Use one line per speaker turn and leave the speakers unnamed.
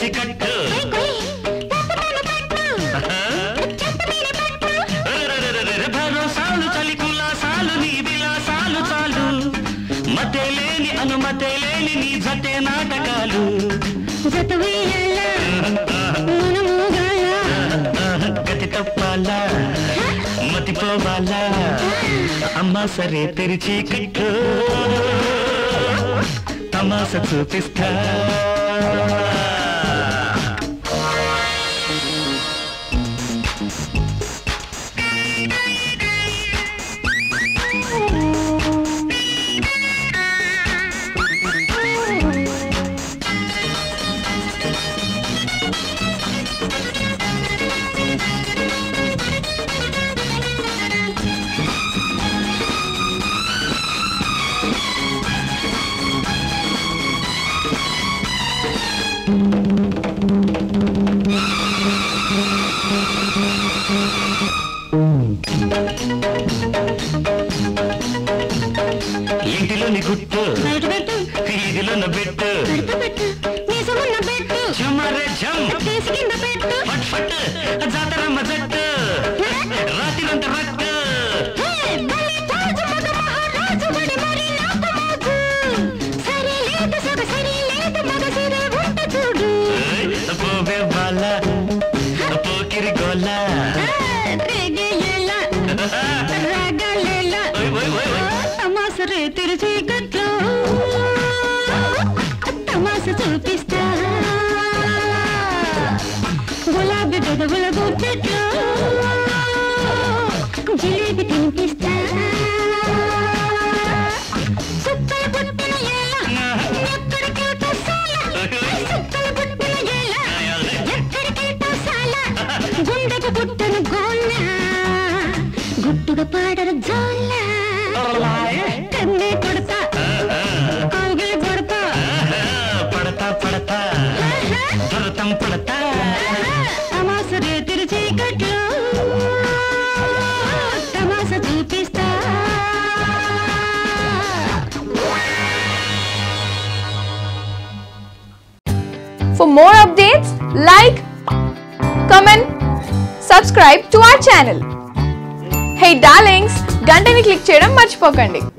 కట్టు అరెరెరెరెరె, భరోసాలు చలి కులాసాలు నీ విలాసాలు చాలు మతే లేని అనుమతే లేని నీ జతే నాటకాలు గతి తప్పాలా మతిపోవాలా అమ్మా సరే తెరిచి కట్టు తమాస చూపిస్తా ఇంటిలోని గుట్టు వీధిలోన పెట్టు చెమరే జం ఫట్ ఫట్ జాతరమ్మ జట్టు రాత్రిరంత రట్టు ఏయ్, పోవే బాల పోకిరి గోల ఓయ్, ఓయ్, ఓయ్, ఓయ్.
తెరిచి గట్లో తమాస చూపిస్తా గులాబీ పెదవుల గుప్పెట్లో జిలేబీ తినిపిస్తా సుక్కల పుట్టిన ఏల ఎక్కడికెళ్తా సాల సుక్కల పుట్టిన ఏల ఎక్కడికెళ్తా సాల గుండెకు పుట్టిన గోళ్ళ గుట్టుగా పాడరు జోళ్ళ కన్నే కొడతా కౌగిలి కొడతా
పడతా పడతా దొరతం పడతా
తమాస రేతిరి చీకట్లో తమాస చూపిస్తా
For more updates, like, comment, subscribe to our channel. Hey darlings, గంటని click చేయడం మర్చిపోకండి